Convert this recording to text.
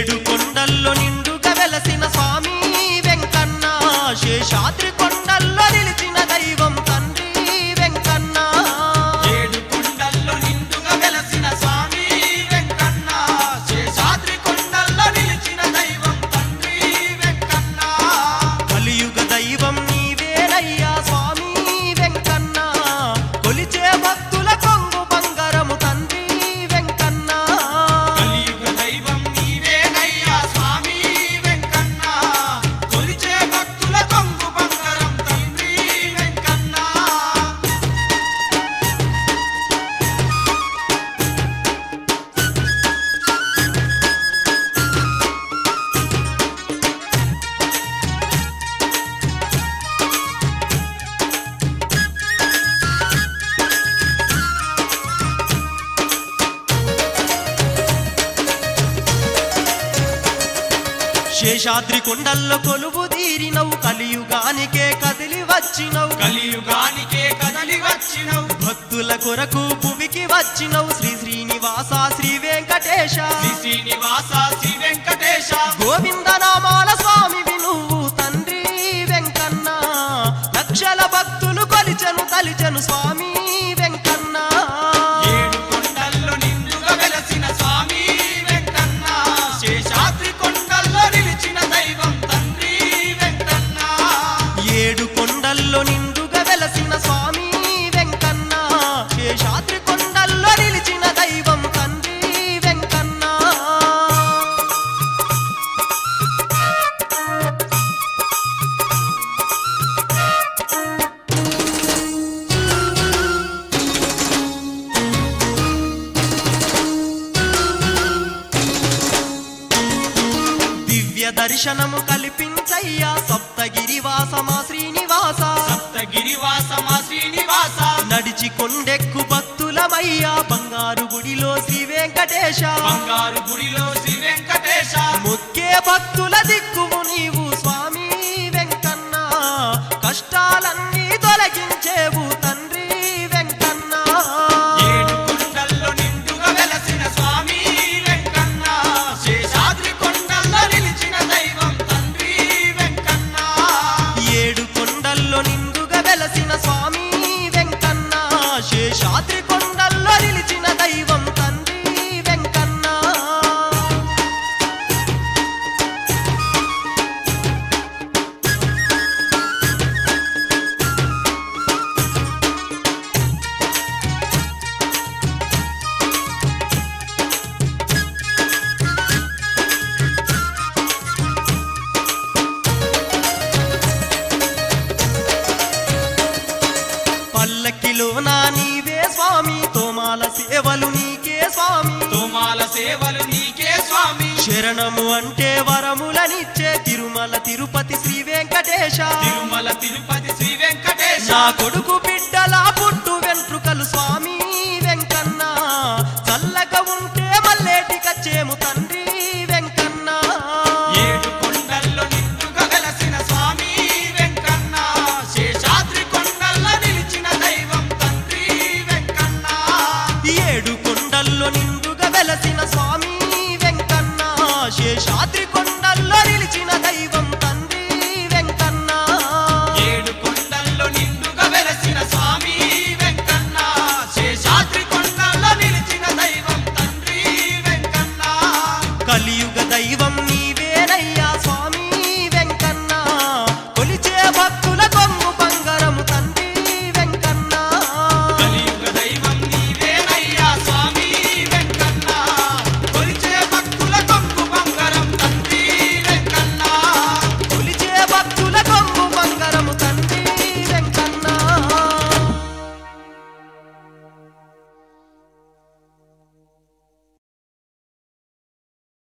ఏడు కొండల్లో నిండుగా వెలసిన స్వామి వెంకన్న శేషాద్రి కొండల్లో నిలిచిన దైవం తండ్రి వెంకన్న ఏడు కొండల్లో నిండుగా వెలసిన స్వామి వెంకన్న శేషాద్రి కొండల్లో నిలిచిన దైవం తండ్రి వెంకన్న కలియుగ దైవం నీవేనయ్యా స్వామి వెంకన్న కొలిచే భక్తుల కొంగు బంగారము తండ్రి వెంకన్న కలియుగ దైవం నీవేనయ్యా స్వామి వెంకన్న కొలిచే భక్తుల కొంగు బంగారం తండ్రి వెంకన్న శేషాద్రి కొండల్లో కొలువు తీరినవు కలియుగానికే కదిలి వచ్చినవు కలియుగానికే కదలి వచ్చినవు భక్తుల కొరకు భువికి వచ్చినవు శ్రీ శ్రీనివాస శ్రీ వెంకటేశ శ్రీ శ్రీనివాస శ్రీ వెంకటేశ గోవింద నామాల స్వామివి నువ్వు తండ్రి వెంకన్న లక్షల భక్తులు కొలిచెను తలిచెను స్వామి వెంకన్న ఏడు కొండల్లో నిండుగా వెలసిన స్వామి వెంకన్న శేషాద్రి కొండల్లో నిలిచిన దైవం తండ్రి వెంకన్న ఏడు కొండల్లో నిండుగా వెలసిన స్వామి వెంకన్న శేషాద్రి కొండల్లో నిలిచిన దైవం తండ్రి వెంకన్న దివ్య దర్శనము కల్పించయ్యా సప్తగిరి వాసమా శ్రీనివాస సప్తగిరివాసమా శ్రీనివాస నడిచి కొండెక్కు భక్తులమయ్యా బంగారు గుడిలో శ్రీ వెంకటేశ బంగారు గుడిలో శ్రీ వెంకటేశ మొక్కే భక్తుల దిక్కువు నీవు స్వామి వెంకన్న కష్టాలన్నీ తొలగించేవు తండ్రి వెంకన్న ఏడు కొండల్లో నిండుగా వెలసిన స్వామి వెంకన్న శేషాద్రి కొండల్లో నిలిచిన దైవం తండ్రి వెంకన్న ఏడు కొండల్లో నిండుగా వెలసిన స్వామి వెంకన్న శేషాద్రి కొండల్లో నిలిచిన దైవం తండ్రి వెంకన్న పల్లకిలో నా నీవే స్వామి తోమాల సేవలు నీకే స్వామి తోమాల సేవలు నీకే స్వామి శరణము అంటే వరములనిచ్చే తిరుమల తిరుపతి శ్రీ వెంకటేశ తిరుమల తిరుపతి శ్రీ వెంకటేశ నా కొడుకు బిడ్డల పుట్టు వెంట్రుకలు స్వామి వెంకన్న చల్లగా ఉంటే మల్లేటి కచ్చేము తండ్రి వెంకన్న ఏడు కొండల్లో నిండుగా వెలసిన స్వామి వెంకన్న శేషాద్రి కొండల్లో నిలిచిన దైవం తండ్రి వెంకన్న ఏడు కొండల్లో నిండుగా వెలసిన స్వామి వెంకన్న శేషాద్రి కొండల్లో నిలిచిన దైవం